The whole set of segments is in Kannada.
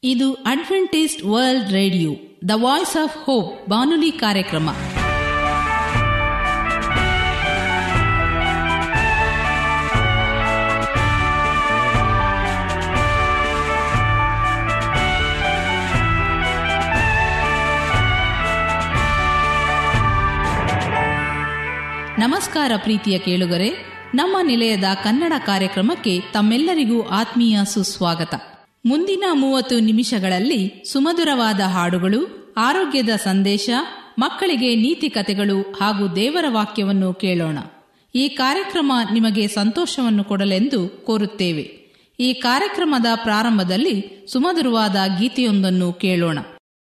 ಇದು Adventist world radio the voice of hope ಬಾನುಲಿ ಕಾರ್ಯಕ್ರಮ ನಮಸ್ಕಾರ ಪ್ರೀತಿಯ ಕೇಳುಗರೆ ನಮ್ಮ ನಿಲಯದ ಕನ್ನಡ ಕಾರ್ಯಕ್ರಮಕ್ಕೆ ತಮ್ಮೆಲ್ಲರಿಗೂ ಆತ್ಮೀಯ ಸುಸ್ವಾಗತ ಮುಂದಿನ ಮೂವತ್ತು ನಿಮಿಷಗಳಲ್ಲಿ ಸುಮಧುರವಾದ ಹಾಡುಗಳು ಆರೋಗ್ಯದ ಸಂದೇಶ ಮಕ್ಕಳಿಗೆ ನೀತಿ ಕಥೆಗಳು ಹಾಗೂ ದೇವರ ವಾಕ್ಯವನ್ನು ಕೇಳೋಣ ಈ ಕಾರ್ಯಕ್ರಮ ನಿಮಗೆ ಸಂತೋಷವನ್ನು ಕೊಡಲೆಂದು ಕೋರುತ್ತೇವೆ ಈ ಕಾರ್ಯಕ್ರಮದ ಪ್ರಾರಂಭದಲ್ಲಿ ಸುಮಧುರವಾದ ಗೀತೆಯೊಂದನ್ನು ಕೇಳೋಣ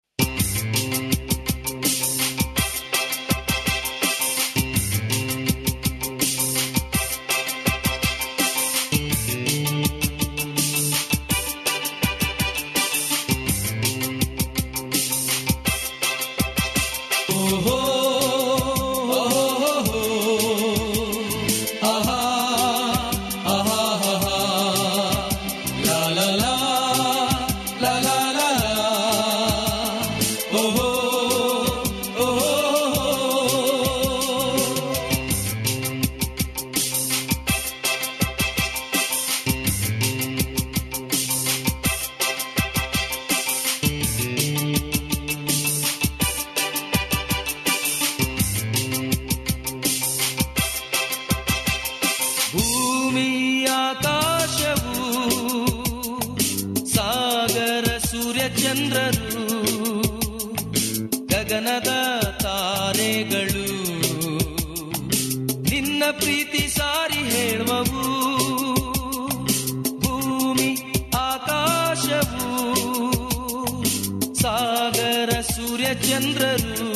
ಭೂಮಿ ಆಕಾಶವು ಸಾಗರ ಸೂರ್ಯ ಚಂದ್ರರು ಗಗನದ ತಾರೆಗಳು ನಿನ್ನ ಪ್ರೀತಿ ಸಾರಿ ಹೇಳುವವು ಭೂಮಿ ಆಕಾಶವು ಸಾಗರ ಸೂರ್ಯ ಚಂದ್ರರು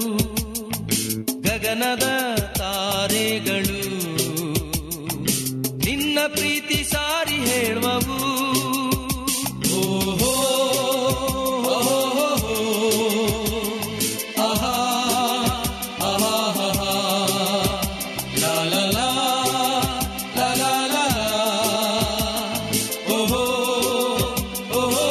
ಗಗನದ ತಾರೆಗಳು ನಿನ್ನ ಪ್ರೀತಿ ಸಾರಿ ಹೇಳುವವು ಓಹೋ ಆಹಾ ಆಹಾ ಆಹಾ ಲಾ ಲಾ ಲಾ ಲಾ ಲಾ ಲಾ ಓಹೋ ಓಹೋ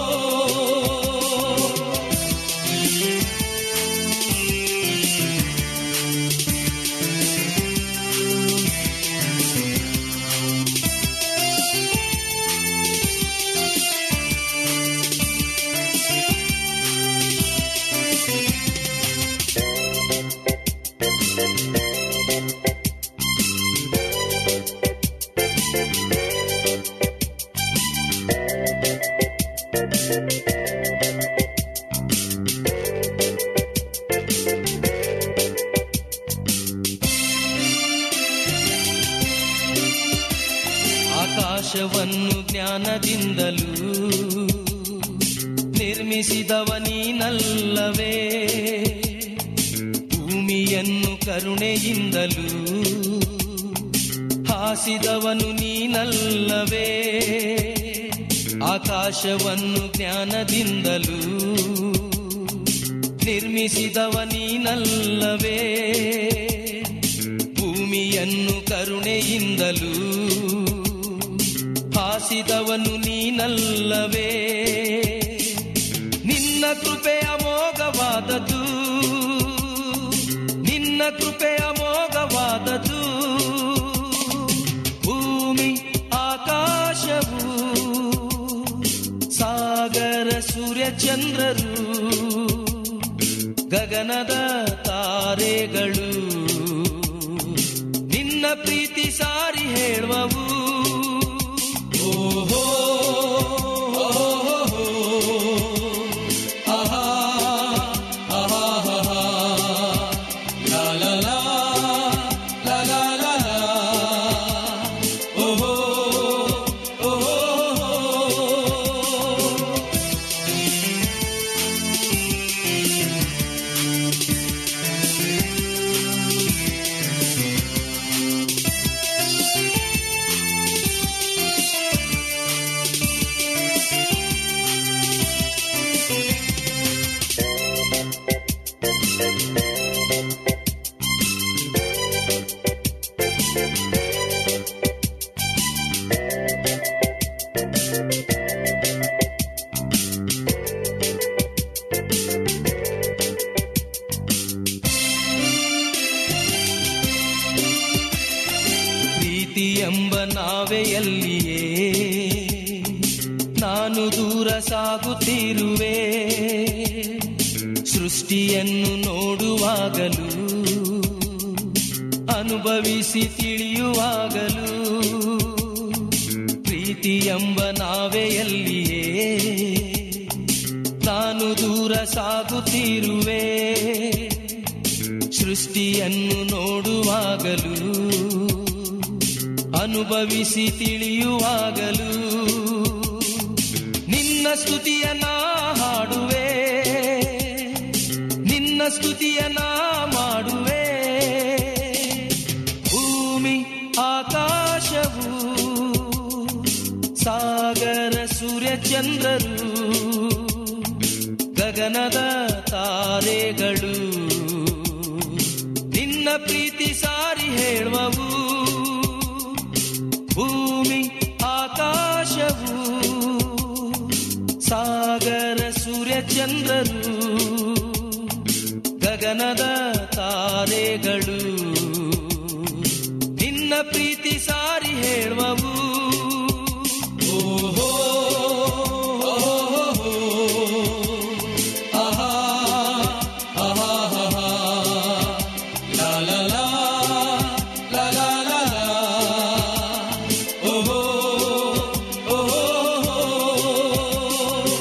ಆಕಾಶವನ್ನು ಜ್ಞಾನದಿಂದಲೂ ನಿರ್ಮಿಸಿದವ ನೀನಲ್ಲವೇ ಭೂಮಿಯನ್ನು ಕರುಣೆಯಿಂದಲೂ ಹಾಸಿದವನು ನೀನಲ್ಲವೇ ಆಕಾಶವನ್ನು ಜ್ಞಾನದಿಂದಲೂ ನಿರ್ಮಿಸಿದವ ನೀನಲ್ಲವೇ ಭೂಮಿಯನ್ನು ಕರುಣೆಯಿಂದಲೂ ಹಾಸಿದವನು ನೀನಲ್ಲವೇ ನಿನ್ನ ಕೃಪೆ ಅಮೋಘವಾದದು ನಿನ್ನ ಕೃಪೆ ಅಮೋಘವಾದದು ಭೂಮಿ ಆಕಾಶವು ಸಾಗರ ಸೂರ್ಯ ಚಂದ್ರರು ಗಗನದ ತಾರೆಗಳು ನಿನ್ನ ಪ್ರೀತಿ ಸಾರಿ ಹೇಳುವವು ಓಹೋ ಆಹಾ ಆಹಾ ಆಹಾ ಲಾ ಲಾ ಲಾ ಲಾ ಲಾ ಲಾ ಲಾ ಓಹೋ ಓಹೋ ದೂರ ಸಾಗುತ್ತಿರುವೆ ಸೃಷ್ಟಿಯನ್ನು ನೋಡುವಾಗಲೂ ಅನುಭವಿಸಿ ತಿಳಿಯುವಾಗಲೂ ಪ್ರೀತಿ ಎಂಬ ನಾವೆಯಲ್ಲಿಯೇ ನಾನು ದೂರ ಸಾಗುತ್ತಿರುವೆ ಸೃಷ್ಟಿಯನ್ನು ನೋಡುವಾಗಲೂ ಅನುಭವಿಸಿ ತಿಳಿಯುವಾಗಲೂ ನಿನ್ನ ಸ್ತುತಿಯ ನಾ ಹಾಡುವೆ ನಿನ್ನ ಸ್ತುತಿಯ ನಾ ಮಾಡುವೆ ಭೂಮಿ ಆಕಾಶವು ಸಾಗರ ಸೂರ್ಯ ಚಂದ್ರರು ಗಗನದ ತಾರೆಗಳು ನಿನ್ನ ಪ್ರೀತಿ ಸಾರಿ ಹೇಳುವವು ಭೂಮಿ ಆಕಾಶವು ಸಾಗರ ಸೂರ್ಯ ಚಂದ್ರರು ಗಗನದ ತಾರೆಗಳು ನಿನ್ನ ಪ್ರೀತಿ ಸಾರಿ ಹೇಳುವವು ಓಹೋ ಆಹಾ ಆಹಾ ಆಹಾ ಲಾ ಲಾ ಲಾ ಲಾ ಲಾ ಲಾ ಲಾ ಓಹೋ ಓಹೋ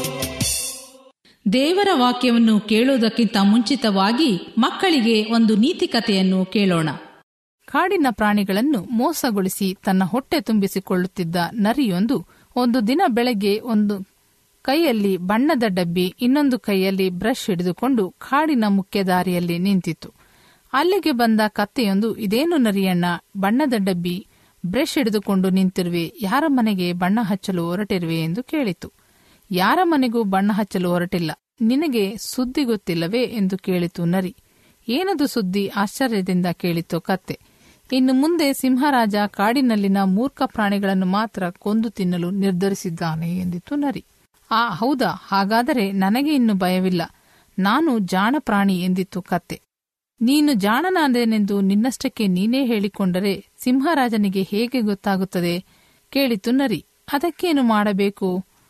ದೇವರ ವಾಕ್ಯವನ್ನು ಕೇಳುವುದಕ್ಕಿಂತ ಮುಂಚಿತವಾಗಿ ಮಕ್ಕಳಿಗೆ ಒಂದು ನೀತಿ ಕಥೆಯನ್ನು ಕೇಳೋಣ ಕಾಡಿನ ಪ್ರಾಣಿಗಳನ್ನು ಮೋಸಗೊಳಿಸಿ ತನ್ನ ಹೊಟ್ಟೆ ತುಂಬಿಸಿಕೊಳ್ಳುತ್ತಿದ್ದ ನರಿಯೊಂದು ಒಂದು ದಿನ ಬೆಳಗ್ಗೆ ಒಂದು ಕೈಯಲ್ಲಿ ಬಣ್ಣದ ಡಬ್ಬಿ ಇನ್ನೊಂದು ಕೈಯಲ್ಲಿ ಬ್ರಷ್ ಹಿಡಿದುಕೊಂಡು ಕಾಡಿನ ಮುಖ್ಯ ದಾರಿಯಲ್ಲಿ ನಿಂತಿತು ಅಲ್ಲಿಗೆ ಬಂದ ಕತ್ತೆಯೊಂದು ಇದೇನು ನರಿಯಣ್ಣ ಬಣ್ಣದ ಡಬ್ಬಿ ಬ್ರಷ್ ಹಿಡಿದುಕೊಂಡು ನಿಂತಿರುವೆ ಯಾರ ಮನೆಗೆ ಬಣ್ಣ ಹಚ್ಚಲು ಹೊರಟಿರುವೆ ಎಂದು ಕೇಳಿತು ಯಾರ ಮನೆಗೂ ಬಣ್ಣ ಹಚ್ಚಲು ಹೊರಟಿಲ್ಲ ನಿನಗೆ ಸುದ್ದಿ ಗೊತ್ತಿಲ್ಲವೇ ಎಂದು ಕೇಳಿತು ನರಿ ಏನದು ಸುದ್ದಿ ಆಶ್ಚರ್ಯದಿಂದ ಕೇಳಿತು ಕತ್ತೆ ಇನ್ನು ಮುಂದೆ ಸಿಂಹರಾಜ ಕಾಡಿನಲ್ಲಿನ ಮೂರ್ಖ ಪ್ರಾಣಿಗಳನ್ನು ಮಾತ್ರ ಕೊಂದು ತಿನ್ನಲು ನಿರ್ಧರಿಸಿದ್ದಾನೆ ಎಂದಿತು ನರಿ ಆ ಹೌದಾ ಹಾಗಾದರೆ ನನಗೆ ಇನ್ನು ಭಯವಿಲ್ಲ ನಾನು ಜಾಣ ಪ್ರಾಣಿ ಎಂದಿತ್ತು ಕತ್ತೆ ನೀನು ಜಾಣನಾದೇನೆಂದು ನಿನ್ನಷ್ಟಕ್ಕೆ ನೀನೇ ಹೇಳಿಕೊಂಡರೆ ಸಿಂಹರಾಜನಿಗೆ ಹೇಗೆ ಗೊತ್ತಾಗುತ್ತದೆ ಕೇಳಿತು ನರಿ ಅದಕ್ಕೇನು ಮಾಡಬೇಕು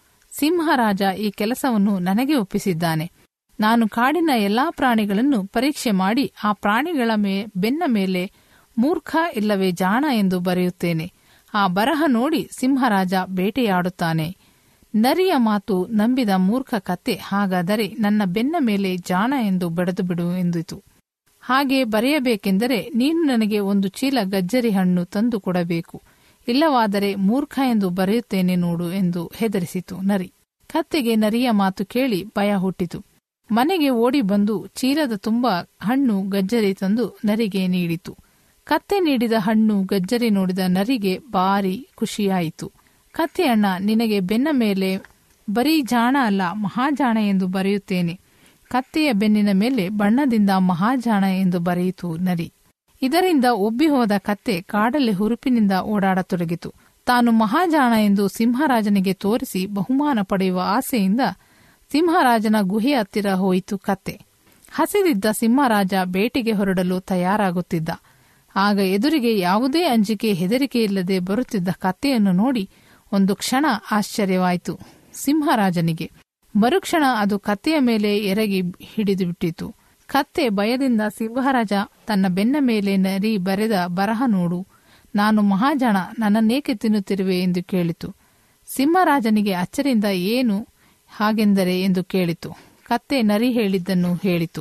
ಸಿಂಹರಾಜ ಈ ಕೆಲಸವನ್ನು ನನಗೆ ಒಪ್ಪಿಸಿದ್ದಾನೆ ನಾನು ಕಾಡಿನ ಎಲ್ಲಾ ಪ್ರಾಣಿಗಳನ್ನು ಪರೀಕ್ಷೆ ಮಾಡಿ ಆ ಪ್ರಾಣಿಗಳ ಮೇ ಬೆನ್ನ ಮೇಲೆ ಮೂರ್ಖ ಇಲ್ಲವೇ ಜಾಣ ಎಂದು ಬರೆಯುತ್ತೇನೆ ಆ ಬರಹ ನೋಡಿ ಸಿಂಹರಾಜ ಬೇಟೆಯಾಡುತ್ತಾನೆ ನರಿಯ ಮಾತು ನಂಬಿದ ಮೂರ್ಖ ಕತ್ತೆ ಹಾಗಾದರೆ ನನ್ನ ಬೆನ್ನ ಮೇಲೆ ಜಾಣ ಎಂದು ಬಡಿದು ಬಿಡು ಎಂದಿತು ಹಾಗೆ ಬರೆಯಬೇಕೆಂದರೆ ನೀನು ನನಗೆ ಒಂದು ಚೀಲ ಗಜ್ಜರಿ ಹಣ್ಣು ತಂದು ಕೊಡಬೇಕು ಇಲ್ಲವಾದರೆ ಮೂರ್ಖ ಎಂದು ಬರೆಯುತ್ತೇನೆ ನೋಡು ಎಂದು ಹೆದರಿಸಿತು ನರಿ ಕತ್ತೆಗೆ ನರಿಯ ಮಾತು ಕೇಳಿ ಭಯ ಹುಟ್ಟಿತು ಮನೆಗೆ ಓಡಿ ಬಂದು ಚೀಲದ ತುಂಬ ಹಣ್ಣು ಗಜ್ಜರಿ ತಂದು ನರಿಗೆ ನೀಡಿತು ಕತ್ತೆ ನೀಡಿದ ಹಣ್ಣು ಗಜ್ಜರಿ ನೋಡಿದ ನರಿಗೆ ಭಾರಿ ಖುಷಿಯಾಯಿತು ಕತ್ತೆ ಅಣ್ಣ ನಿನಗೆ ಬೆನ್ನ ಮೇಲೆ ಬರೀ ಜಾಣ ಅಲ್ಲ ಮಹಾಜಾಣ ಎಂದು ಬರೆಯುತ್ತೇನೆ ಕತ್ತೆಯ ಬೆನ್ನಿನ ಮೇಲೆ ಬಣ್ಣದಿಂದ ಮಹಾಜಾಣ ಎಂದು ಬರೆಯಿತು ನರಿ ಇದರಿಂದ ಉಬ್ಬಿ ಹೋದ ಕತ್ತೆ ಕಾಡಲ್ಲಿ ಹುರುಪಿನಿಂದ ಓಡಾಡತೊಡಗಿತು ತಾನು ಮಹಾಜಾಣ ಎಂದು ಸಿಂಹರಾಜನಿಗೆ ತೋರಿಸಿ ಬಹುಮಾನ ಪಡೆಯುವ ಆಸೆಯಿಂದ ಸಿಂಹರಾಜನ ಗುಹೆ ಹತ್ತಿರ ಹೋಯಿತು ಕತ್ತೆ ಹಸಿದಿದ್ದ ಸಿಂಹರಾಜ ಬೇಟೆಗೆ ಹೊರಡಲು ತಯಾರಾಗುತ್ತಿದ್ದ ಆಗ ಎದುರಿಗೆ ಯಾವುದೇ ಅಂಜಿಕೆ ಹೆದರಿಕೆ ಇಲ್ಲದೆ ಬರುತ್ತಿದ್ದ ಕತ್ತೆಯನ್ನು ನೋಡಿ ಒಂದು ಕ್ಷಣ ಆಶ್ಚರ್ಯವಾಯಿತು ಸಿಂಹರಾಜನಿಗೆ ಮರುಕ್ಷಣ ಅದು ಕತ್ತೆಯ ಮೇಲೆ ಎರಗಿ ಹಿಡಿದು ಬಿಟ್ಟಿತು ಕತ್ತೆ ಭಯದಿಂದ ಸಿಂಹರಾಜ ತನ್ನ ಬೆನ್ನ ಮೇಲೆ ನರಿ ಬರೆದ ಬರಹ ನೋಡು ನಾನು ಮಹಾಜನ ನನ್ನನ್ನೇಕೆ ತಿನ್ನುತ್ತಿರುವೆ ಎಂದು ಕೇಳಿತು ಸಿಂಹರಾಜನಿಗೆ ಅಚ್ಚರಿಂದ ಏನು ಹಾಗೆಂದರೆ ಎಂದು ಕೇಳಿತು ಕತ್ತೆ ನರಿ ಹೇಳಿದ್ದನ್ನು ಹೇಳಿತು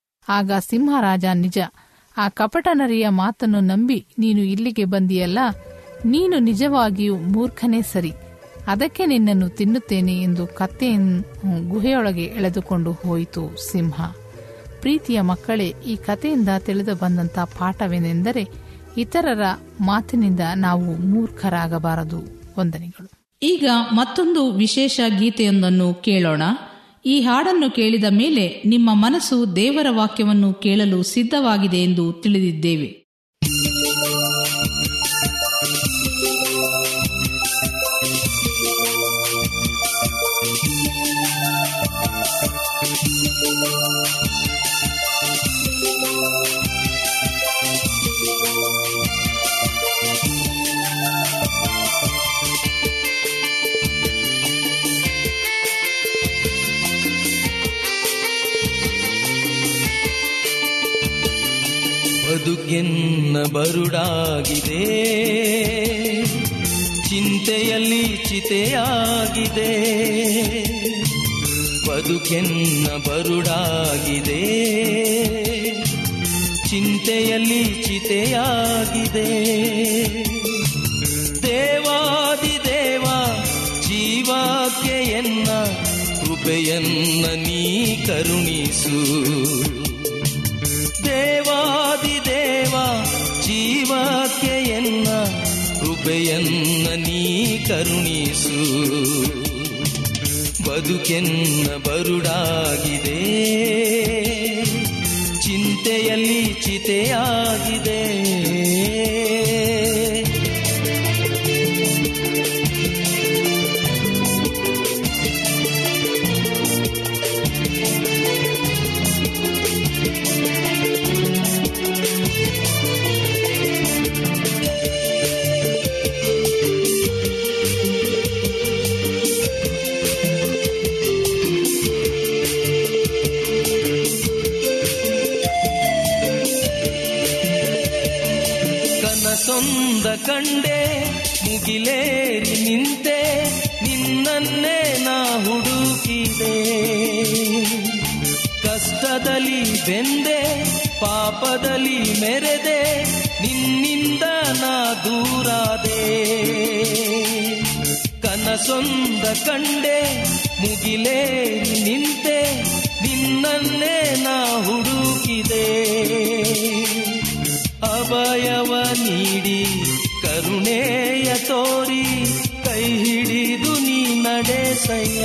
ಆಗ ಸಿಂಹರಾಜ ನಿಜ ಆ ಕಪಟ ನರಿಯ ಮಾತನ್ನು ನಂಬಿ ನೀನು ಇಲ್ಲಿಗೆ ಬಂದಿಯಲ್ಲ ನೀನು ನಿಜವಾಗಿಯೂ ಮೂರ್ಖನೇ ಸರಿ ಅದಕ್ಕೆ ನಿನ್ನನ್ನು ತಿನ್ನುತ್ತೇನೆ ಎಂದು ಕತ್ತೆಯನ್ನು ಗುಹೆಯೊಳಗೆ ಎಳೆದುಕೊಂಡು ಹೋಯಿತು ಸಿಂಹ ಪ್ರೀತಿಯ ಮಕ್ಕಳೇ ಈ ಕಥೆಯಿಂದ ತಿಳಿದು ಬಂದಂತ ಪಾಠವೇನೆಂದರೆ ಇತರರ ಮಾತಿನಿಂದ ನಾವು ಮೂರ್ಖರಾಗಬಾರದು ವಂದನೆಗಳು ಈಗ ಮತ್ತೊಂದು ವಿಶೇಷ ಗೀತೆಯೊಂದನ್ನು ಕೇಳೋಣ ಈ ಹಾಡನ್ನು ಕೇಳಿದ ಮೇಲೆ ನಿಮ್ಮ ಮನಸ್ಸು ದೇವರ ವಾಕ್ಯವನ್ನು ಕೇಳಲು ಸಿದ್ಧವಾಗಿದೆ ಎಂದು ತಿಳಿದಿದ್ದೇವೆ ಿ ಬದುಕೆನ್ನ ಬರುಡಾಗಿದೆ ಚಿಂತೆಯಲ್ಲಿ ಚಿತೆಯಾಗಿದೆ ಬದುಕೆನ್ನ ಬರುಡಾಗಿದೆ ಚಿಂತೆಯಲ್ಲಿ ಚಿತೆಯಾಗಿದೆ ದೇವಾದಿ ದೇವ ಜೀವಕ್ಕೆ ಎನ್ನ ಕೃಪೆಯನ್ನ ನೀ ಕರುಣಿಸು ದೇವಾದಿ ದೇವ ಜೀವಕ್ಕೆ ಎನ್ನ ಕೃಪೆಯನ್ನ ನೀ ಕರುಣಿಸು ಬದುಕೆನ್ನ ಬರುಡಾಗಿದೆ ಚಿಂತೆಯಲ್ಲಿ ಚಿತೆಯಾಗಿದೆ ಕನಸೊಂದ ಕಂಡೆ ಮುಗಿಲೇರಿ ನಿಂತೆ ನಿನ್ನನ್ನೇ ನಾ ಹುಡುಕಿದೆ ಕಷ್ಟದಲ್ಲಿ ಬೆಂದೆ ಪಾಪದಲ್ಲಿ ಮೆರೆದೆ ನಿನ್ನಿಂದ ನಾ ದೂರಾದೆ ಕನಸೊಂದ ಕಂಡೆ ಮುಗಿಲೇರಿ ನಿಂತೆ ನಿನ್ನನ್ನೇ ನಾ ಹುಡುಕಿದೆ ಅಭಯವ ನೀಡಿ ಕರುಣೆಯ ತೋರಿ ಕೈ ಹಿಡಿದು ನೀ ನಡೆಸಯ್ಯ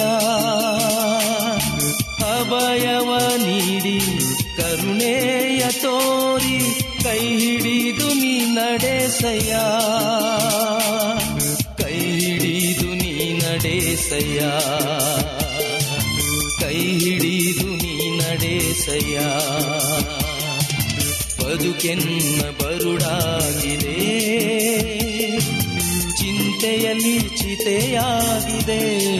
ಅಭಯವ ನೀಡಿ ಕರುಣೆಯ ತೋರಿ ಕೈ ಹಿಡಿದು ನೀ ನಡೆಸಯ್ಯ ಕೈ ಹಿಡಿದು ನೀ ನಡೆಸಯ್ಯ ಕೈ ಹಿಡಿದು ನೀ ನಡೆಸಯ್ಯ ಬದುಕೆನ್ನ ಬರುಡಾಗಿದೆ ಚಿಂತೆಯಲ್ಲಿ ಚಿತೆಯಾಗಿದೆ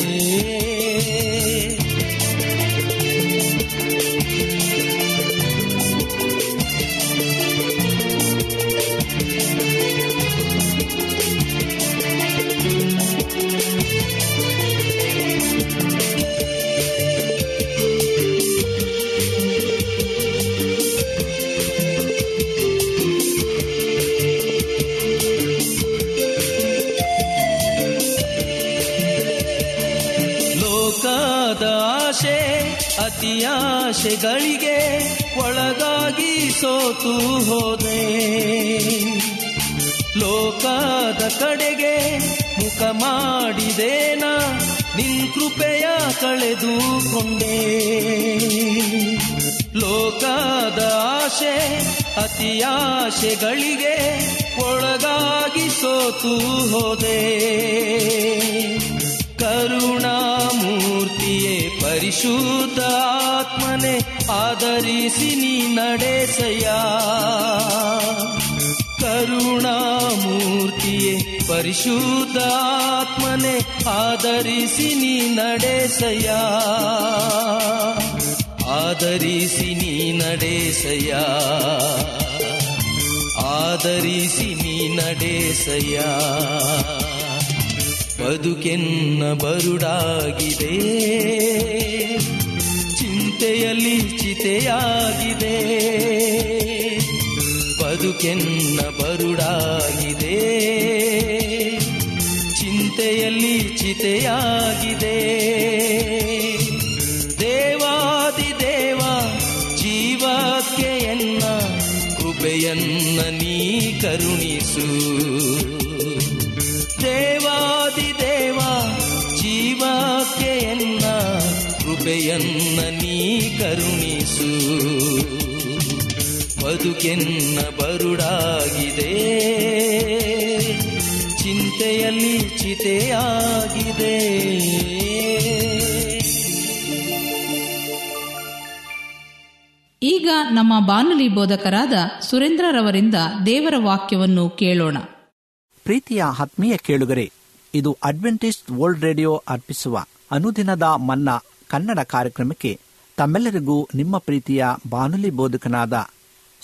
ಲೋಕದ ಆಶೆ ಅತಿಯಾಶೆಗಳಿಗೆ ಒಳಗಾಗಿ ಸೋತು ಹೋದೆ ಲೋಕದ ಕಡೆಗೆ ಮುಖ ಮಾಡಿದೇನ ನಿನ್ ಕೃಪೆಯ ಕಳೆದುಕೊಂಡೆ ಲೋಕದ ಆಶೆ ಅತಿಯಾಶೆಗಳಿಗೆ ಒಳಗಾಗಿ ಸೋತು ಹೋದೆ ಕರುಣಾಮೂರ್ತಿಯೇ ಪರಿಶುದ್ಧ ಆತ್ಮನೆ ಆಧರಿಸಿ ನೀ ನಡೆಸಯ್ಯ ಕರುಣಾಮೂರ್ತಿಯೇ ಪರಿಶುದ್ಧ ಆತ್ಮನೆ ಆಧರಿಸಿ ನೀ ನಡೆಸಯ್ಯ ಆಧರಿಸಿ ನೀ ನಡೆಸಯ್ಯ ಆಧರಿಸಿ ನೀ ನಡೆಸಯ್ಯ ಬದುಕೆನ್ನ ಬರುಡಾಗಿದೆ ಚಿಂತೆಯಲ್ಲಿ ಚಿತೆಯಾಗಿದೆ ಬದುಕೆನ್ನ ಬರುಡಾಗಿದೆ ಚಿಂತೆಯಲ್ಲಿ ಚಿತೆಯಾಗಿದೆ ದೇವಾದಿ ದೇವ ಜೀವಕ್ಕೆ ಎನ್ನ ಕೃಪೆಯನ್ನ ನೀ ಕರುಣಿಸು ದೇವಾದಿ ದೇವ ಜೀವಕ್ಕೆ ಎನ್ನ ಕೃಪೆಯನ್ನ ನೀ ಕರುಣಿಸು ಬದುಕೆನ್ನ ಬರುಡಾಗಿದೆ ಚಿಂತೆಯಲ್ಲಿ ಚಿತೆಯಾಗಿದೆ ಈಗ ನಮ್ಮ ಬಾನುಲಿ ಬೋಧಕರಾದ ಸುರೇಂದ್ರರವರಿಂದ ದೇವರ ವಾಕ್ಯವನ್ನು ಕೇಳೋಣ ಪ್ರೀತಿಯ ಆತ್ಮೀಯ ಕೇಳುಗರೆ ಇದು ಅಡ್ವೆಂಟಿಸ್ಟ್ ವರ್ಲ್ಡ್ ರೇಡಿಯೋ ಅರ್ಪಿಸುವ ಅನುದಿನದ ಮನ್ನಾ ಕನ್ನಡ ಕಾರ್ಯಕ್ರಮಕ್ಕೆ ತಮ್ಮೆಲ್ಲರಿಗೂ ನಿಮ್ಮ ಪ್ರೀತಿಯ ಬಾನುಲಿ ಬೋಧಕನಾದ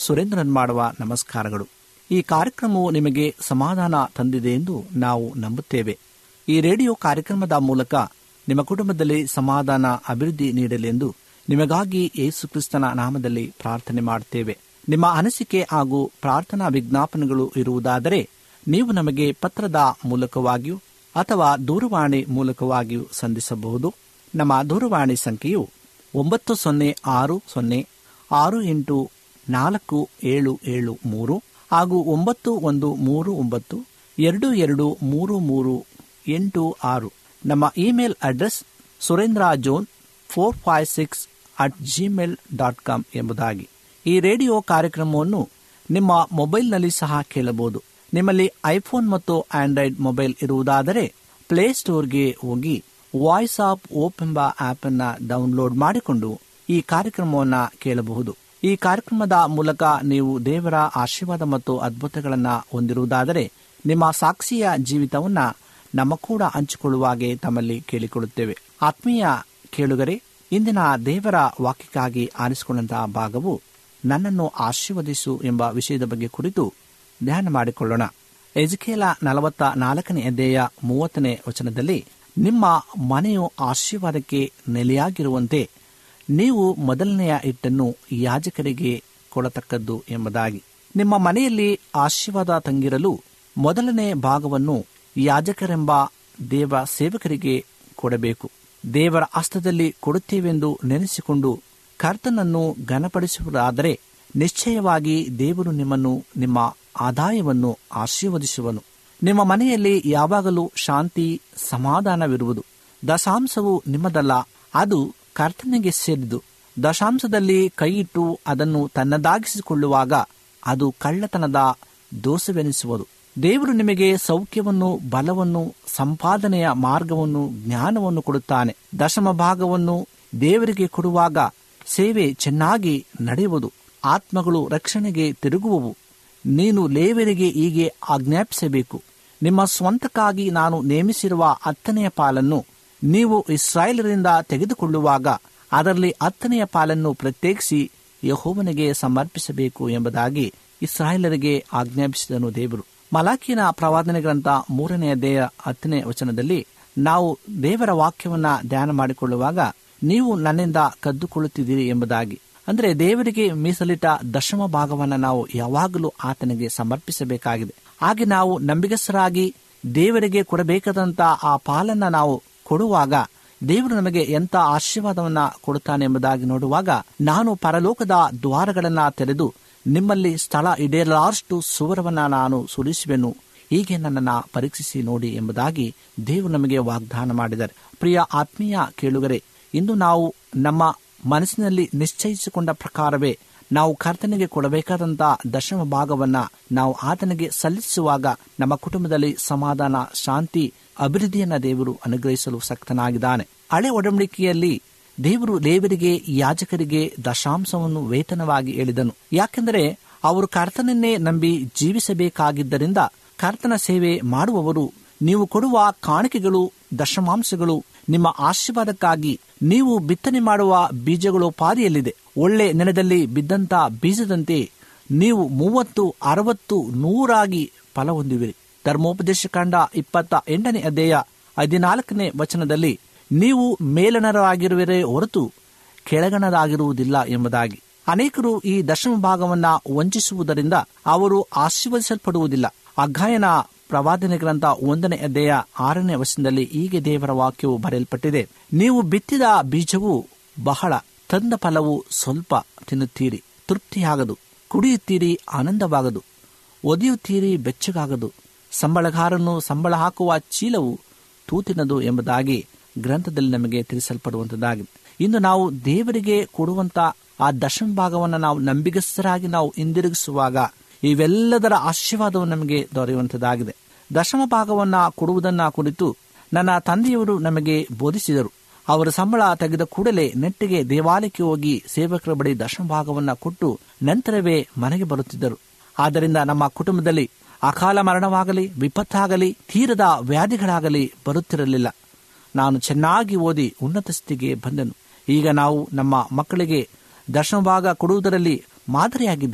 ಸುರೇಂದ್ರನ್ ಮಾಡುವ ನಮಸ್ಕಾರಗಳು ಈ ಕಾರ್ಯಕ್ರಮವು ನಿಮಗೆ ಸಮಾಧಾನ ತಂದಿದೆ ಎಂದು ನಾವು ನಂಬುತ್ತೇವೆ ಈ ರೇಡಿಯೋ ಕಾರ್ಯಕ್ರಮದ ಮೂಲಕ ನಿಮ್ಮ ಕುಟುಂಬದಲ್ಲಿ ಸಮಾಧಾನ ಅಭಿವೃದ್ಧಿ ನೀಡಲೆಂದು ನಿಮಗಾಗಿ ಯೇಸು ಕ್ರಿಸ್ತನ ನಾಮದಲ್ಲಿ ಪ್ರಾರ್ಥನೆ ಮಾಡುತ್ತೇವೆ ನಿಮ್ಮ ಅನಿಸಿಕೆ ಹಾಗೂ ಪ್ರಾರ್ಥನಾ ವಿಜ್ಞಾಪನೆಗಳು ಇರುವುದಾದರೆ ನೀವು ನಮಗೆ ಪತ್ರದ ಮೂಲಕವಾಗಿಯೂ ಅಥವಾ ದೂರವಾಣಿ ಮೂಲಕವಾಗಿಯೂ ಸಂಧಿಸಬಹುದು ನಮ್ಮ ದೂರವಾಣಿ ಸಂಖ್ಯೆಯು ಒಂಬತ್ತು ಸೊನ್ನೆ ಆರು ಸೊನ್ನೆ ಆರು ಎಂಟು ನಾಲ್ಕು ಏಳು ಏಳು ಮೂರು ಹಾಗೂ ಒಂಬತ್ತು ಒಂದು ಮೂರು ಒಂಬತ್ತು ಎರಡು ಎರಡು ಮೂರು ಮೂರು ಎಂಟು ಆರು ನಮ್ಮ email address Surendra John four five six at Gmail dot com ಎಂಬುದಾಗಿ ಈ ರೇಡಿಯೋ ಕಾರ್ಯಕ್ರಮವನ್ನು ನಿಮ್ಮ ಮೊಬೈಲ್ನಲ್ಲಿ ಸಹ ಕೇಳಬಹುದು ನಿಮ್ಮಲ್ಲಿ ಐಫೋನ್ ಮತ್ತು ಆಂಡ್ರಾಯ್ಡ್ ಮೊಬೈಲ್ ಇರುವುದಾದರೆ ಪ್ಲೇಸ್ಟೋರ್ಗೆ ಹೋಗಿ ವಾಯ್ಸ್ ಆಫ್ ಓಪ್ ಎಂಬ ಆಪ್ ಅನ್ನ ಡೌನ್ಲೋಡ್ ಮಾಡಿಕೊಂಡು ಈ ಕಾರ್ಯಕ್ರಮವನ್ನ ಕೇಳಬಹುದು ಈ ಕಾರ್ಯಕ್ರಮದ ಮೂಲಕ ನೀವು ದೇವರ ಆಶೀರ್ವಾದ ಮತ್ತು ಅದ್ಭುತಗಳನ್ನ ಹೊಂದಿರುವುದಾದರೆ ನಿಮ್ಮ ಸಾಕ್ಷಿಯ ಜೀವಿತವನ್ನ ನಮ್ಮ ಕೂಡ ಹಂಚಿಕೊಳ್ಳುವಾಗೆ ತಮ್ಮಲ್ಲಿ ಕೇಳಿಕೊಳ್ಳುತ್ತೇವೆ ಆತ್ಮೀಯ ಕೇಳುಗರೆ ಇಂದಿನ ದೇವರ ವಾಕ್ಯಕ್ಕಾಗಿ ಆರಿಸಿಕೊಂಡಂತಹ ಭಾಗವು ನನ್ನನ್ನು ಆಶೀರ್ವದಿಸು ಎಂಬ ವಿಷಯದ ಬಗ್ಗೆ ಕುರಿತು ಧ್ಯಾನ ಮಾಡಿಕೊಳ್ಳೋಣ ಎಜುಕೇಲ ನಲವತ್ತ ನಾಲ್ಕನೇ ಅಧ್ಯಾಯ ಮೂವತ್ತನೇ ವಚನದಲ್ಲಿ ನಿಮ್ಮ ಮನೆಯು ಆಶೀರ್ವಾದಕ್ಕೆ ನೆಲೆಯಾಗಿರುವಂತೆ ನೀವು ಮೊದಲನೆಯ ಹಿಟ್ಟನ್ನು ಯಾಜಕರಿಗೆ ಕೊಡತಕ್ಕದ್ದು ಎಂಬುದಾಗಿ ನಿಮ್ಮ ಮನೆಯಲ್ಲಿ ಆಶೀರ್ವಾದ ತಂಗಿರಲು ಮೊದಲನೇ ಭಾಗವನ್ನು ಯಾಜಕರೆಂಬ ದೇವ ಸೇವಕರಿಗೆ ಕೊಡಬೇಕು ದೇವರ ಹಸ್ತದಲ್ಲಿ ಕೊಡುತ್ತೇವೆಂದು ನೆನೆಸಿಕೊಂಡು ಕರ್ತನನ್ನು ಘನಪಡಿಸುವುದಾದರೆ ನಿಶ್ಚಯವಾಗಿ ದೇವರು ನಿಮ್ಮನ್ನು ನಿಮ್ಮ ಆದಾಯವನ್ನು ಆಶೀರ್ವದಿಸುವನು ನಿಮ್ಮ ಮನೆಯಲ್ಲಿ ಯಾವಾಗಲೂ ಶಾಂತಿ ಸಮಾಧಾನವಿರುವುದು ದಶಾಂಶವು ನಿಮ್ಮದಲ್ಲ ಅದು ಕರ್ತನಿಗೆ ಸೇರಿದು ದಶಾಂಶದಲ್ಲಿ ಕೈಯಿಟ್ಟು ಅದನ್ನು ತನ್ನದಾಗಿಸಿಕೊಳ್ಳುವಾಗ ಅದು ಕಳ್ಳತನದ ದೋಷವೆನಿಸುವುದು ದೇವರು ನಿಮಗೆ ಸೌಖ್ಯವನ್ನು ಬಲವನ್ನು ಸಂಪಾದನೆಯ ಮಾರ್ಗವನ್ನು ಜ್ಞಾನವನ್ನು ಕೊಡುತ್ತಾನೆ ದಶಮ ಭಾಗವನ್ನು ದೇವರಿಗೆ ಕೊಡುವಾಗ ಸೇವೆ ಚೆನ್ನಾಗಿ ನಡೆಯುವುದು ಆತ್ಮಗಳು ರಕ್ಷಣೆಗೆ ತಿರುಗುವವು ನೀನು ಲೇವರಿಗೆ ಹೀಗೆ ಆಜ್ಞಾಪಿಸಬೇಕು ನಿಮ್ಮ ಸ್ವಂತಕ್ಕಾಗಿ ನಾನು ನೇಮಿಸಿರುವ ಹತ್ತನೆಯ ಪಾಲನ್ನು ನೀವು ಇಸ್ರಾಯೇಲರಿಂದ ತೆಗೆದುಕೊಳ್ಳುವಾಗ ಅದರಲ್ಲಿ ಹತ್ತನೆಯ ಪಾಲನ್ನು ಪ್ರತ್ಯೇಕಿಸಿ ಯಹೋವನಿಗೆ ಸಮರ್ಪಿಸಬೇಕು ಎಂಬುದಾಗಿ ಇಸ್ರಾಯೇಲರಿಗೆ ಆಜ್ಞಾಪಿಸಿದನು ದೇವರು ಮಲಾಕಿನ ಪ್ರವಾದನೆ ಗ್ರಂಥ ಮೂರನೇ ದೇಹ ಹತ್ತನೇ ವಚನದಲ್ಲಿ ನಾವು ದೇವರ ವಾಕ್ಯವನ್ನ ಧ್ಯಾನ ಮಾಡಿಕೊಳ್ಳುವಾಗ ನೀವು ನನ್ನಿಂದ ಕದ್ದುಕೊಳ್ಳುತ್ತಿದ್ದೀರಿ ಎಂಬುದಾಗಿ ಅಂದರೆ ದೇವರಿಗೆ ಮೀಸಲಿಟ್ಟ ದಶಮ ಭಾಗವನ್ನು ನಾವು ಯಾವಾಗಲೂ ಆತನಿಗೆ ಸಮರ್ಪಿಸಬೇಕಾಗಿದೆ ಹಾಗೆ ನಾವು ನಂಬಿಗಸ್ತರಾಗಿ ದೇವರಿಗೆ ಕೊಡಬೇಕಾದಂತ ಆ ಪಾಲನ್ನ ನಾವು ಕೊಡುವಾಗ ದೇವರು ನಮಗೆ ಎಂತ ಆಶೀರ್ವಾದವನ್ನ ಕೊಡುತ್ತಾನೆ ಎಂಬುದಾಗಿ ನೋಡುವಾಗ ನಾನು ಪರಲೋಕದ ದ್ವಾರಗಳನ್ನ ತೆರೆದು ನಿಮ್ಮಲ್ಲಿ ಸ್ಥಳ ಇಡಲಾರಷ್ಟು ಸುವರವನ್ನ ನಾನು ಸುರಿಸುವೆನು ಹೀಗೆ ನನ್ನನ್ನು ಪರೀಕ್ಷಿಸಿ ನೋಡಿ ಎಂಬುದಾಗಿ ದೇವರು ನಮಗೆ ವಾಗ್ದಾನ ಮಾಡಿದ್ದಾರೆ ಪ್ರಿಯ ಆತ್ಮೀಯ ಕೇಳುಗರೆ ಇಂದು ನಾವು ನಮ್ಮ ಮನಸ್ಸಿನಲ್ಲಿ ನಿಶ್ಚಯಿಸಿಕೊಂಡ ಪ್ರಕಾರವೇ ನಾವು ಕರ್ತನಿಗೆ ಕೊಡಬೇಕಾದಂತ ದಶಮ ಭಾಗವನ್ನ ನಾವು ಆತನಿಗೆ ಸಲ್ಲಿಸುವಾಗ ನಮ್ಮ ಕುಟುಂಬದಲ್ಲಿ ಸಮಾಧಾನ ಶಾಂತಿ ಅಭಿವೃದ್ಧಿಯನ್ನ ದೇವರು ಅನುಗ್ರಹಿಸಲು ಸಕ್ತನಾಗಿದ್ದಾನೆ ಹಳೆ ಒಡಂಬಡಿಕೆಯಲ್ಲಿ ದೇವರು ಲೇವರಿಗೆ ಯಾಜಕರಿಗೆ ದಶಾಂಶವನ್ನು ವೇತನವಾಗಿ ಹೇಳಿದನು ಯಾಕೆಂದರೆ ಅವರು ಕರ್ತನನ್ನೇ ನಂಬಿ ಜೀವಿಸಬೇಕಾಗಿದ್ದರಿಂದ ಕರ್ತನ ಸೇವೆ ಮಾಡುವವರು ನೀವು ಕೊಡುವ ಕಾಣಿಕೆಗಳು ದಶಮಾಂಶಗಳು ನಿಮ್ಮ ಆಶೀರ್ವಾದಕ್ಕಾಗಿ ನೀವು ಬಿತ್ತನೆ ಮಾಡುವ ಬೀಜಗಳು ಪಾದಿಯಲ್ಲಿದೆ ಒಳ್ಳೆ ನೆಲದಲ್ಲಿ ಬಿದ್ದಂತ ಬೀಜದಂತೆ ನೀವು ಮೂವತ್ತು ಅರವತ್ತು ನೂರಾಗಿ ಫಲ ಹೊಂದುವಿರಿ ಧರ್ಮೋಪದೇಶ ಕಾಂಡ ಇಪ್ಪತ್ತ ಎಂಟನೇ ಅಧ್ಯಾಯ ಹದಿನಾಲ್ಕನೇ ವಚನದಲ್ಲಿ ನೀವು ಮೇಲನರಾಗಿರುವರೇ ಹೊರತು ಕೆಳಗಣರಾಗಿರುವುದಿಲ್ಲ ಎಂಬುದಾಗಿ ಅನೇಕರು ಈ ದಶಮ ಭಾಗವನ್ನ ವಂಚಿಸುವುದರಿಂದ ಅವರು ಆಶೀರ್ವದಿಸಲ್ಪಡುವುದಿಲ್ಲ ಅಗಾಯನ ಪ್ರವಾದನೆ ಗ್ರಂಥ ಒಂದನೇ ಅಧ್ಯಾಯ ಆರನೇ ವಚನದಲ್ಲಿ ಹೀಗೆ ದೇವರ ವಾಕ್ಯವು ಬರೆಯಲ್ಪಟ್ಟಿದೆ ನೀವು ಬಿತ್ತಿದ ಬೀಜವು ಬಹಳ ತಂದ ಫಲವು ಸ್ವಲ್ಪ ತಿನ್ನುತ್ತೀರಿ ತೃಪ್ತಿಯಾಗದು ಕುಡಿಯುತ್ತೀರಿ ಆನಂದವಾಗದು ಒದೆಯುತ್ತೀರಿ ಬೆಚ್ಚಗಾಗದು ಸಂಬಳಗಾರನು ಸಂಬಳ ಹಾಕುವ ಚೀಲವು ತೂತಿನದು ಎಂಬುದಾಗಿ ಗ್ರಂಥದಲ್ಲಿ ನಮಗೆ ತಿಳಿಸಲ್ಪಡುವಂತದ್ದಾಗಿದೆ ಇಂದು ನಾವು ದೇವರಿಗೆ ಕೊಡುವಂತ ಆ ದಶಮ ಭಾಗವನ್ನು ನಾವು ನಂಬಿಗಸ್ತರಾಗಿ ನಾವು ಹಿಂದಿರುಗಿಸುವಾಗ ಇವೆಲ್ಲದರ ಆಶೀರ್ವಾದವು ನಮಗೆ ದೊರೆಯುವಂತದ್ದಾಗಿದೆ ದಶಮ ಭಾಗವನ್ನ ಕೊಡುವುದನ್ನ ಕುರಿತು ನನ್ನ ತಂದೆಯವರು ನಮಗೆ ಬೋಧಿಸಿದರು ಅವರ ಸಂಬಳ ತೆಗೆದ ಕೂಡಲೇ ನೆಟ್ಟಿಗೆ ದೇವಾಲಯಕ್ಕೆ ಹೋಗಿ ಸೇವಕರ ಬಳಿ ದಶಮ ಭಾಗವನ್ನ ಕೊಟ್ಟು ನಂತರವೇ ಮನೆಗೆ ಬರುತ್ತಿದ್ದರು ಆದ್ದರಿಂದ ನಮ್ಮ ಕುಟುಂಬದಲ್ಲಿ ಅಕಾಲ ಮರಣವಾಗಲಿ ವಿಪತ್ತಾಗಲಿ ತೀರದ ವ್ಯಾಧಿಗಳಾಗಲಿ ಬರುತ್ತಿರಲಿಲ್ಲ ನಾನು ಚೆನ್ನಾಗಿ ಓದಿ ಉನ್ನತ ಸ್ಥಿತಿಗೆ ಬಂದೆನು ಈಗ ನಾವು ನಮ್ಮ ಮಕ್ಕಳಿಗೆ ದಶಮ ಭಾಗ ಕೊಡುವುದರಲ್ಲಿ ಮಾದರಿಯಾಗಿದ್ದೇವೆ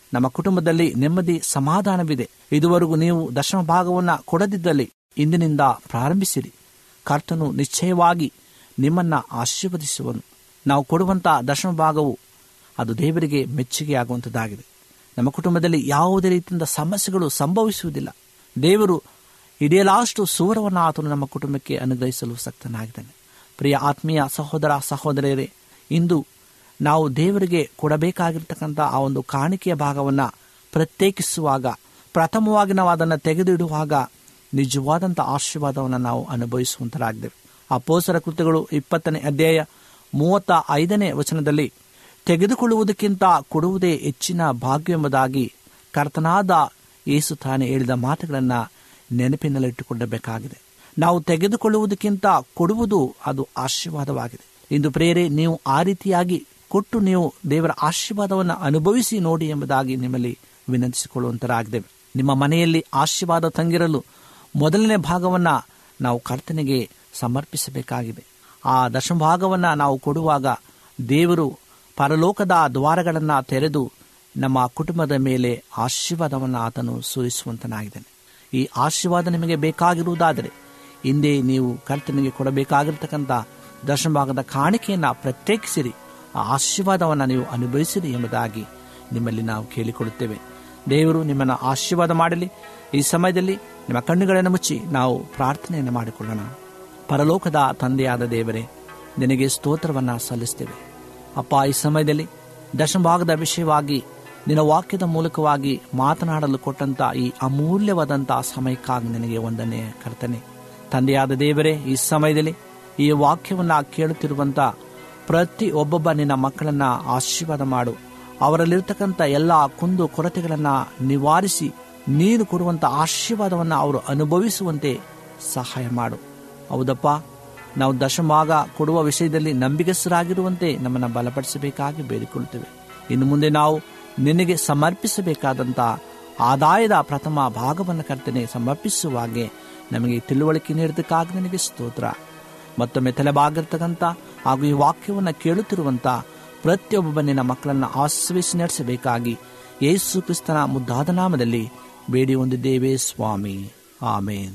ನಮ್ಮ ಕುಟುಂಬದಲ್ಲಿ ನೆಮ್ಮದಿ ಸಮಾಧಾನವಿದೆ ಇದುವರೆಗೂ ನೀವು ದಶಮ ಭಾಗವನ್ನು ಕೊಡದಿದ್ದಲ್ಲಿ ಇಂದಿನಿಂದ ಪ್ರಾರಂಭಿಸಿರಿ ಕರ್ತನು ನಿಶ್ಚಯವಾಗಿ ನಿಮ್ಮನ್ನ ಆಶೀರ್ವದಿಸುವನು ನಾವು ಕೊಡುವಂಥ ದಶಮ ಭಾಗವು ಅದು ದೇವರಿಗೆ ಮೆಚ್ಚುಗೆಯಾಗುವಂಥದ್ದಾಗಿದೆ ನಮ್ಮ ಕುಟುಂಬದಲ್ಲಿ ಯಾವುದೇ ರೀತಿಯಿಂದ ಸಮಸ್ಯೆಗಳು ಸಂಭವಿಸುವುದಿಲ್ಲ ದೇವರು ಇಡೀಲಾಷ್ಟು ಸೂರವನ್ನು ಆತನು ನಮ್ಮ ಕುಟುಂಬಕ್ಕೆ ಅನುಗ್ರಹಿಸಲು ಸಕ್ತನಾಗಿದ್ದಾನೆ ಪ್ರಿಯ ಆತ್ಮೀಯ ಸಹೋದರ ಸಹೋದರಿಯರೇ ಇಂದು ನಾವು ದೇವರಿಗೆ ಕೊಡಬೇಕಾಗಿರ್ತಕ್ಕಂಥ ಆ ಒಂದು ಕಾಣಿಕೆಯ ಭಾಗವನ್ನು ಪ್ರತ್ಯೇಕಿಸುವಾಗ ಪ್ರಥಮವಾಗಿ ನಾವು ಅದನ್ನು ತೆಗೆದಿಡುವಾಗ ನಿಜವಾದಂಥ ಆಶೀರ್ವಾದವನ್ನು ನಾವು ಅನುಭವಿಸುವಂತರಾಗಿದ್ದೇವೆ ಆ ಪೋಸರ ಕೃತ್ಯಗಳು ಇಪ್ಪತ್ತನೇ ಅಧ್ಯಾಯ ಮೂವತ್ತ ಐದನೇ ವಚನದಲ್ಲಿ ತೆಗೆದುಕೊಳ್ಳುವುದಕ್ಕಿಂತ ಕೊಡುವುದೇ ಹೆಚ್ಚಿನ ಭಾಗ್ಯವೆಂಬುದಾಗಿ ಕರ್ತನಾದ ಯೇಸು ತಾನೇ ಹೇಳಿದ ಮಾತುಗಳನ್ನು ನೆನಪಿನಲ್ಲಿಟ್ಟುಕೊಳ್ಳಬೇಕಾಗಿದೆ ನಾವು ತೆಗೆದುಕೊಳ್ಳುವುದಕ್ಕಿಂತ ಕೊಡುವುದು ಅದು ಆಶೀರ್ವಾದವಾಗಿದೆ ಇಂದು ಪ್ರೇರೆ ನೀವು ಆ ರೀತಿಯಾಗಿ ಕೊಟ್ಟು ನೀವು ದೇವರ ಆಶೀರ್ವಾದವನ್ನು ಅನುಭವಿಸಿ ನೋಡಿ ಎಂಬುದಾಗಿ ನಿಮ್ಮಲ್ಲಿ ವಿನಂತಿಸಿಕೊಳ್ಳುವಂತರಾಗಿದ್ದೇವೆ ನಿಮ್ಮ ಮನೆಯಲ್ಲಿ ಆಶೀರ್ವಾದ ತಂಗಿರಲು ಮೊದಲನೇ ಭಾಗವನ್ನು ನಾವು ಕರ್ತನಿಗೆ ಸಮರ್ಪಿಸಬೇಕಾಗಿದೆ ಆ ದಶಭಾಗವನ್ನು ನಾವು ಕೊಡುವಾಗ ದೇವರು ಪರಲೋಕದ ದ್ವಾರಗಳನ್ನು ತೆರೆದು ನಮ್ಮ ಕುಟುಂಬದ ಮೇಲೆ ಆಶೀರ್ವಾದವನ್ನು ಆತನು ಸುರಿಸುವಂತನಾಗಿದ್ದಾನೆ ಈ ಆಶೀರ್ವಾದ ನಿಮಗೆ ಬೇಕಾಗಿರುವುದಾದರೆ ಹಿಂದೆ ನೀವು ಕರ್ತನಿಗೆ ಕೊಡಬೇಕಾಗಿರ್ತಕ್ಕಂಥ ದಶಭಾಗದ ಕಾಣಿಕೆಯನ್ನು ಪ್ರತ್ಯೇಕಿಸಿರಿ ಆ ಆಶೀರ್ವಾದವನ್ನು ನೀವು ಅನುಭವಿಸಿರಿ ಎಂಬುದಾಗಿ ನಿಮ್ಮಲ್ಲಿ ನಾವು ಕೇಳಿಕೊಳ್ಳುತ್ತೇವೆ ದೇವರು ನಿಮ್ಮನ್ನು ಆಶೀರ್ವಾದ ಮಾಡಲಿ ಈ ಸಮಯದಲ್ಲಿ ನಿಮ್ಮ ಕಣ್ಣುಗಳನ್ನು ಮುಚ್ಚಿ ನಾವು ಪ್ರಾರ್ಥನೆಯನ್ನು ಮಾಡಿಕೊಳ್ಳೋಣ ಪರಲೋಕದ ತಂದೆಯಾದ ದೇವರೇ ನಿನಗೆ ಸ್ತೋತ್ರವನ್ನು ಸಲ್ಲಿಸ್ತೇವೆ ಅಪ್ಪ ಈ ಸಮಯದಲ್ಲಿ ದಶಭಾಗದ ವಿಷಯವಾಗಿ ನಿನ್ನ ವಾಕ್ಯದ ಮೂಲಕವಾಗಿ ಮಾತನಾಡಲು ಕೊಟ್ಟಂತ ಈ ಅಮೂಲ್ಯವಾದಂಥ ಸಮಯಕ್ಕಾಗಿ ನಿನಗೆ ಒಂದನೇ ಕರ್ತನೆ ತಂದೆಯಾದ ದೇವರೇ ಈ ಸಮಯದಲ್ಲಿ ಈ ವಾಕ್ಯವನ್ನು ಕೇಳುತ್ತಿರುವಂಥ ಪ್ರತಿ ಒಬ್ಬೊಬ್ಬ ನಿನ್ನ ಮಕ್ಕಳನ್ನ ಆಶೀರ್ವಾದ ಮಾಡು ಅವರಲ್ಲಿರ್ತಕ್ಕಂಥ ಎಲ್ಲ ಕುಂದು ಕೊರತೆಗಳನ್ನು ನಿವಾರಿಸಿ ನೀನು ಕೊಡುವಂಥ ಆಶೀರ್ವಾದವನ್ನು ಅವರು ಅನುಭವಿಸುವಂತೆ ಸಹಾಯ ಮಾಡು ಹೌದಪ್ಪ ನಾವು ದಶಭಾಗ ಕೊಡುವ ವಿಷಯದಲ್ಲಿ ನಂಬಿಗಸ್ತರಾಗಿರುವಂತೆ ನಮ್ಮನ್ನು ಬಲಪಡಿಸಬೇಕಾಗಿ ಬೇಡಿಕೊಳ್ಳುತ್ತೇವೆ ಇನ್ನು ಮುಂದೆ ನಾವು ನಿನಗೆ ಸಮರ್ಪಿಸಬೇಕಾದಂಥ ಆದಾಯದ ಪ್ರಥಮ ಭಾಗವನ್ನು ಕರ್ತನೆ ಸಮರ್ಪಿಸುವಾಗೆ ನಮಗೆ ತಿಳುವಳಿಕೆ ನೀಡೋದಕ್ಕಾಗಿ ನನಗೆ ಸ್ತೋತ್ರ ಮತ್ತೊಮ್ಮೆ ತಲೆಬಾಗಿರ್ತಕ್ಕಂಥ ಹಾಗೂ ಈ ವಾಕ್ಯವನ್ನು ಕೇಳುತ್ತಿರುವಂಥ ಪ್ರತಿಯೊಬ್ಬ ನಿನ್ನ ಮಕ್ಕಳನ್ನು ಆಶ್ರಯಿಸಿ ನಡೆಸಬೇಕಾಗಿ ಯೇಸು ಕ್ರಿಸ್ತನ ಮುದ್ದಾದ ನಾಮದಲ್ಲಿ ಬೇಡಿ ಹೊಂದಿದ್ದೇವೆ ಸ್ವಾಮಿ ಆಮೇನ್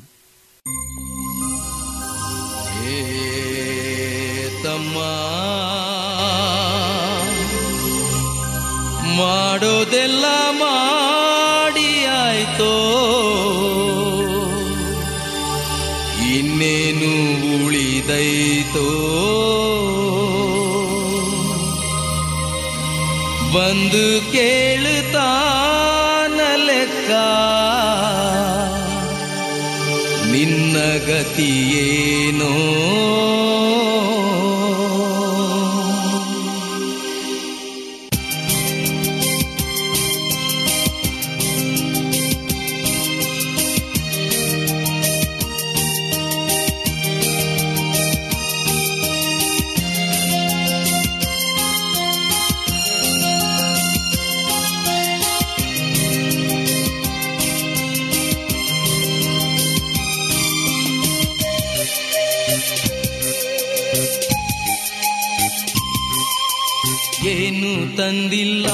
ಹೇ ತಮ್ಮ ಮಾಡೋದೆಲ್ಲ ಮಾಡಿ ಆಯ್ತೋ ಇನ್ನೇನು ಉಳಿದೈತೋ ಬಂದು ಕೇಳುತ್ತಾನ ಲೆಕ್ಕ ನಿನ್ನ ಗತಿಯೇನೋ ಏನು ತಂದಿಲ್ಲ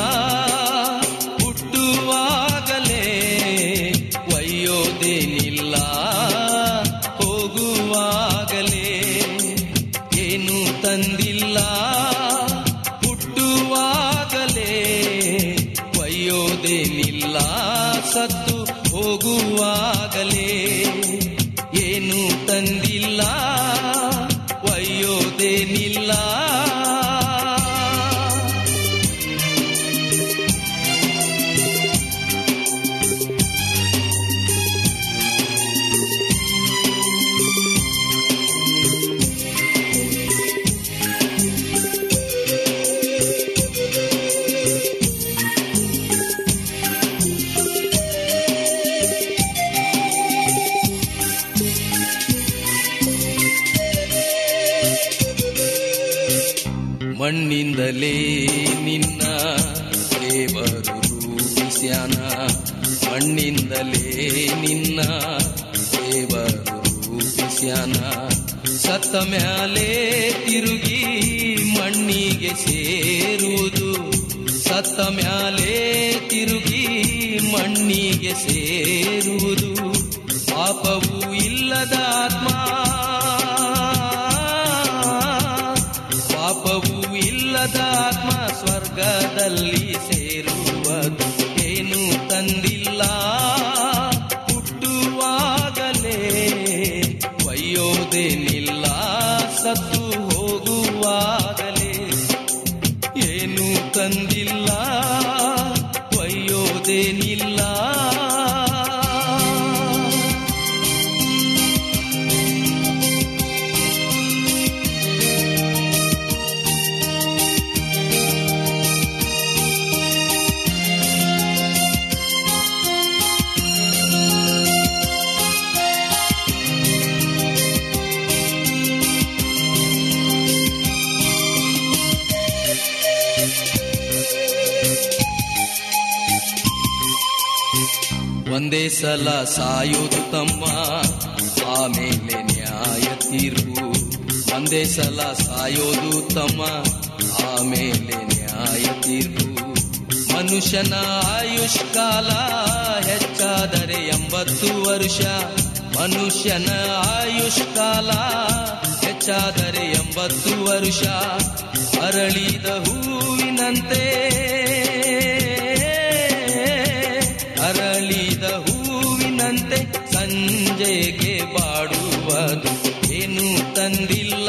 ಹುಟ್ಟುವಾಗಲೇ ಒಯ್ಯೋದೇನಿಲ್ಲ ಹೋಗುವಾಗಲೇ ಏನು ತಂದಿಲ್ಲ ಹುಟ್ಟುವಾಗಲೇ ಒಯ್ಯೋದೇನಿಲ್ಲ ಸತ್ತು ಹೋಗುವಾಗಲೇ ಏನು ತಂದಿಲ್ಲ ಒಯ್ಯೋದೇನಿಲ್ಲ ಮಣ್ಣಿಂದಲೇ ನಿನ್ನ ದೇವರು ರೂಪಿಸ್ಯಾನ ಮಣ್ಣಿಂದಲೇ ನಿನ್ನ ದೇವರು ರೂಪಿಸ್ಯಾನ ಸತ್ತ ಮ್ಯಾಲೆ ತಿರುಗಿ ಮಣ್ಣಿಗೆ ಸೇರುವುದು ಸತ್ತ ಮ್ಯಾಲೆ ತಿರುಗಿ ಮಣ್ಣಿಗೆ ಸೇರುವುದು ಪಾಪವೂ ಇಲ್ಲದ ಆತ್ಮ ಪಾಪವೂ ಇಲ್ಲದ ಆತ್ಮ ಸ್ವರ್ಗದಲ್ಲಿ ಸೇರುವುದು ಏನು ತಂದಿಲ್ಲ ಹುಟ್ಟುವಾಗಲೇ ಒಯ್ಯೋದೇನಿಲ್ಲ ಸತ್ತು ಹೋಗುವಾಗಲೇ ಏನು ತಂದಿಲ್ಲ ಒಯ್ಯೋದೇನಿಲ್ಲ ಒಂದೇ ಸಲ ಸಾಯೋದು ತಮ್ಮ ಆಮೇಲೆ ನ್ಯಾಯ ತೀರ್ಪು ಒಂದೇ ಸಲ ಸಾಯೋದು ತಮ್ಮ ಆಮೇಲೆ ನ್ಯಾಯ ತೀರ್ಪು ಮನುಷ್ಯನ ಆಯುಷ್ಕಾಲ ಹೆಚ್ಚಾದರೆ ಎಂಬತ್ತು ವರ್ಷ ಮನುಷ್ಯನ ಆಯುಷ್ಕಾಲ ಹೆಚ್ಚಾದರೆ ಎಂಬತ್ತು ವರ್ಷ ಅರಳಿದ ಹೂವಿನಂತೆ ಅರಳಿದ ಹೂವಿನಂತೆ ಸಂಜೆಗೆ ಬಾಡುವುದು ಏನು ತಂದಿಲ್ಲ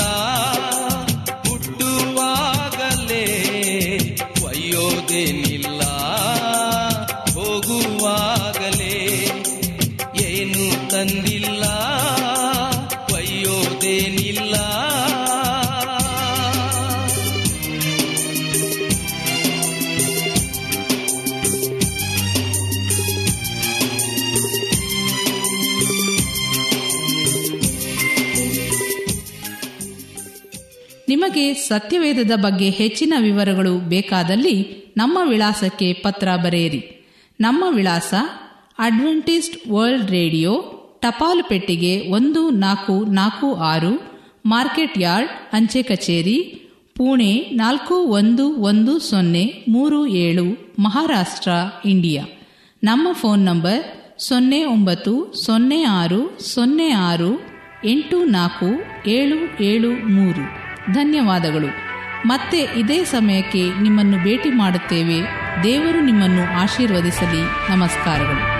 ಹುಟ್ಟುವಾಗಲೇ ಒಯ್ಯೋದೇನಿಲ್ಲ ಹೋಗುವಾಗಲೇ ಏನು ತಂದಿಲ್ಲ ಒಯ್ಯೋದೇನಿಲ್ಲ ನಿಮಗೆ ಸತ್ಯವೇದದ ಬಗ್ಗೆ ಹೆಚ್ಚಿನ ವಿವರಗಳು ಬೇಕಾದಲ್ಲಿ ನಮ್ಮ ವಿಳಾಸಕ್ಕೆ ಪತ್ರ ಬರೆಯಿರಿ ನಮ್ಮ ವಿಳಾಸ ಅಡ್ವೆಂಟಿಸ್ಟ್ ವರ್ಲ್ಡ್ ರೇಡಿಯೋ ಟಪಾಲು ಪೆಟ್ಟಿಗೆ ಒಂದು ನಾಲ್ಕು ನಾಲ್ಕು ಆರು ಮಾರ್ಕೆಟ್ ಯಾರ್ಡ್ ಅಂಚೆ ಕಚೇರಿ ಪುಣೆ ನಾಲ್ಕು ಒಂದು ಒಂದು ಸೊನ್ನೆ ಮೂರು ಏಳು ಮಹಾರಾಷ್ಟ್ರ ಇಂಡಿಯಾ ನಮ್ಮ ಫೋನ್ ನಂಬರ್ ಸೊನ್ನೆ ಒಂಬತ್ತು ಸೊನ್ನೆ ಆರು ಸೊನ್ನೆ ಆರು ಎಂಟು ನಾಲ್ಕು ಏಳು ಏಳು ಮೂರು ಧನ್ಯವಾದಗಳು ಮತ್ತೆ ಇದೇ ಸಮಯಕ್ಕೆ ನಿಮ್ಮನ್ನು ಭೇಟಿ ಮಾಡುತ್ತೇವೆ ದೇವರು ನಿಮ್ಮನ್ನು ಆಶೀರ್ವದಿಸಲಿ ನಮಸ್ಕಾರಗಳು